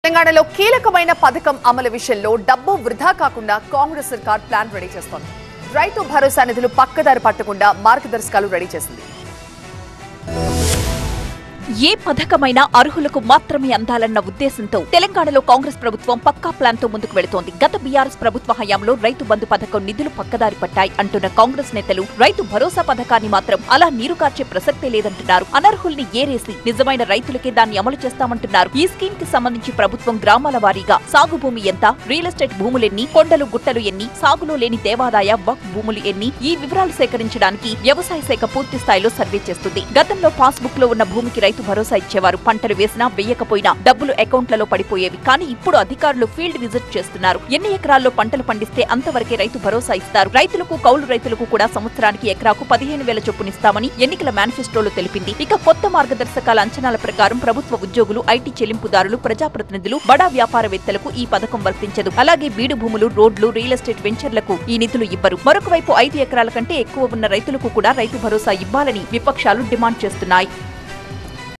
తెలంగాణలో కీలకమైన పథకం అమలు విషయంలో డబ్బు వృధా కాకుండా కాంగ్రెస్ సర్కార్ ప్లాన్ రెడీ చేస్తోంది రైతు భరోసా నిధులు పక్కదారి పట్టకుండా మార్గదర్శకాలు రెడీ చేసింది ఏ పథకమైనా అర్హులకు మాత్రమే అందాలన్న ఉద్దేశంతో తెలంగాణలో కాంగ్రెస్ ప్రభుత్వం పక్కా ప్లాన్ తో ముందుకు వెళుతోంది గత బీఆర్ఎస్ ప్రభుత్వ హయాంలో రైతు బంధు పథకం నిధులు పక్కదారి పట్టాయి అంటున్న కాంగ్రెస్ నేతలు రైతు భరోసా పథకాన్ని మాత్రం అలా నీరు కార్చే ప్రసక్తే లేదంటున్నారు అనర్హుల్ని ఏరేసి నిజమైన రైతులకే దాన్ని అమలు చేస్తామంటున్నారు ఈ స్కీమ్ కి సంబంధించి ప్రభుత్వం గ్రామాల వారీగా సాగు భూమి ఎంత రియల్ ఎస్టేట్ భూములెన్ని కొండలు గుట్టలు ఎన్ని సాగులో లేని దేవాదాయ వక్ భూములు ఎన్ని ఈ వివరాలు సేకరించడానికి వ్యవసాయ శాఖ పూర్తి స్థాయిలో సర్వే చేస్తుంది గతంలో పాస్ బుక్ లో ఉన్న భూమికి రైతు భరోసా ఇచ్చేవారు పంటలు వేసినా వేయకపోయినా డబ్బులు అకౌంట్లలో పడిపోయేవి కానీ ఇప్పుడు అధికారులు ఫీల్డ్ విజిట్ చేస్తున్నారు ఎన్ని ఎకరాల్లో పంటలు పండిస్తే అంతవరకే రైతు భరోసా ఇస్తారు రైతులకు కౌలు రైతులకు కూడా సంవత్సరానికి ఎకరాకు పదిహేను వేల చొప్పునిస్తామని ఎన్నికల మేనిఫెస్టోలో తెలిపింది ఇక కొత్త మార్గదర్శకాల అంచనాల ప్రకారం ప్రభుత్వ ఉద్యోగులు ఐటీ చెల్లింపుదారులు ప్రజాప్రతినిధులు బడా వ్యాపారవేత్తలకు ఈ పథకం వర్తించదు అలాగే బీడు భూములు రోడ్లు రియల్ ఎస్టేట్ వెంచర్లకు ఈ నిధులు ఇవ్వరు మరొక వైపు ఐదు ఎకరాల కంటే ఎక్కువ ఉన్న రైతులకు కూడా రైతు భరోసా ఇవ్వాలని విపక్షాలు డిమాండ్ చేస్తున్నాయి